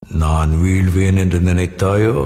நான் வீழ்வேன் என்று நினைத்தாயோ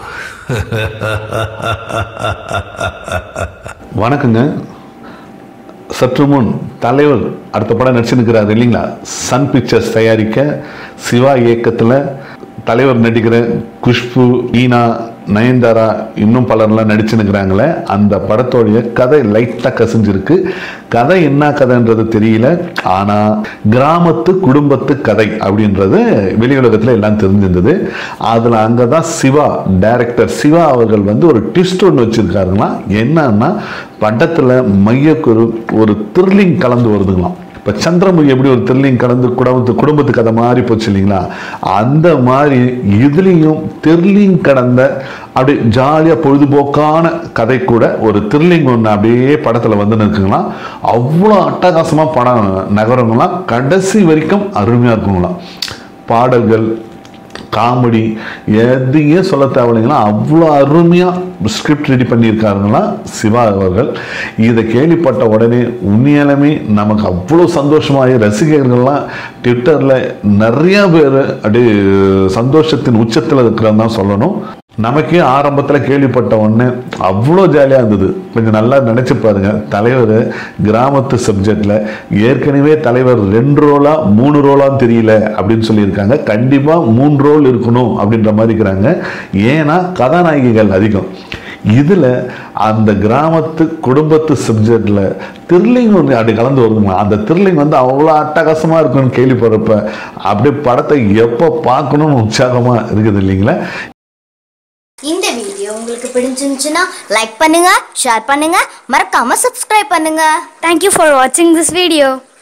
வணக்கங்க சற்று முன் தலைவர் அடுத்த படம் நடிச்சுருக்கிறார் இல்லைங்களா சன் பிக்சர்ஸ் தயாரிக்க சிவா இயக்கத்தில் தலைவர் நடிக்கிற குஷ்பு ஈனா நயன்தாரா இன்னும் பலர்லாம் நடிச்சுனுக்கிறாங்களே அந்த படத்தோடைய கதை லைட்டாக கசிஞ்சிருக்கு கதை என்ன கதைன்றது தெரியல ஆனால் கிராமத்து குடும்பத்து கதை அப்படின்றது வெளி உலகத்தில் எல்லாம் தெரிஞ்சிருந்தது அதில் அங்கே தான் சிவா டைரக்டர் சிவா அவர்கள் வந்து ஒரு ட்விஸ்ட் ஒன்று வச்சுருக்காருங்களா என்னன்னா படத்தில் மையக்குரு ஒரு த்ரில்லிங் கலந்து வருதுங்களாம் இப்போ சந்திரமுகி எப்படி ஒரு த்ரில்லிங் கலந்து குடும்பத்து குடும்பத்து கதை மாதிரி போச்சு இல்லைங்களா அந்த மாதிரி இதுலேயும் த்ரில்லிங் கடந்த அப்படியே ஜாலியாக பொழுதுபோக்கான கதை கூட ஒரு த்ரில்லிங் ஒன்று அப்படியே படத்தில் வந்து நிற்குங்களாம் அவ்வளோ அட்டகாசமாக படம் நகரங்களாம் கடைசி வரைக்கும் அருமையாக இருக்குங்களாம் பாடல்கள் காமெடி எதையே சொல்ல தேவையில்லைங்களா அவ்வளோ அருமையாக ஸ்கிரிப்ட் ரெடி பண்ணியிருக்காருங்களா சிவா அவர்கள் இதை கேள்விப்பட்ட உடனே உண்மையாலுமே நமக்கு அவ்வளோ சந்தோஷமாகி ரசிகர்கள்லாம் ட்விட்டரில் நிறைய பேர் அப்படியே சந்தோஷத்தின் உச்சத்தில் இருக்கிறன்னு தான் சொல்லணும் நமக்கே ஆரம்பத்தில் கேள்விப்பட்ட உடனே அவ்வளோ ஜாலியாக இருந்தது கொஞ்சம் நல்லா நினச்சி பாருங்க தலைவர் கிராமத்து சப்ஜெக்டில் ஏற்கனவே தலைவர் ரெண்டு ரோலா மூணு ரோலான்னு தெரியல அப்படின்னு சொல்லியிருக்காங்க கண்டிப்பாக மூணு ரோல் இருக்கணும் அப்படின்ற மாதிரி இருக்கிறாங்க ஏன்னா கதாநாயகிகள் அதிகம் இதில் அந்த கிராமத்து குடும்பத்து சப்ஜெக்டில் த்ரில்லிங் ஒன்று அப்படி கலந்து வருதுங்களா அந்த த்ரில்லிங் வந்து அவ்வளோ அட்டகாசமாக இருக்குன்னு கேள்விப்படுறப்ப அப்படியே படத்தை எப்போ பார்க்கணும்னு உற்சாகமாக இருக்குது இல்லைங்களா இந்த வீடியோ உங்களுக்கு பிடிச்சிருந்துச்சுன்னா லைக் பண்ணுங்க ஷேர் பண்ணுங்க மறக்காம சப்ஸ்கிரைப் பண்ணுங்க Thank you for watching this video.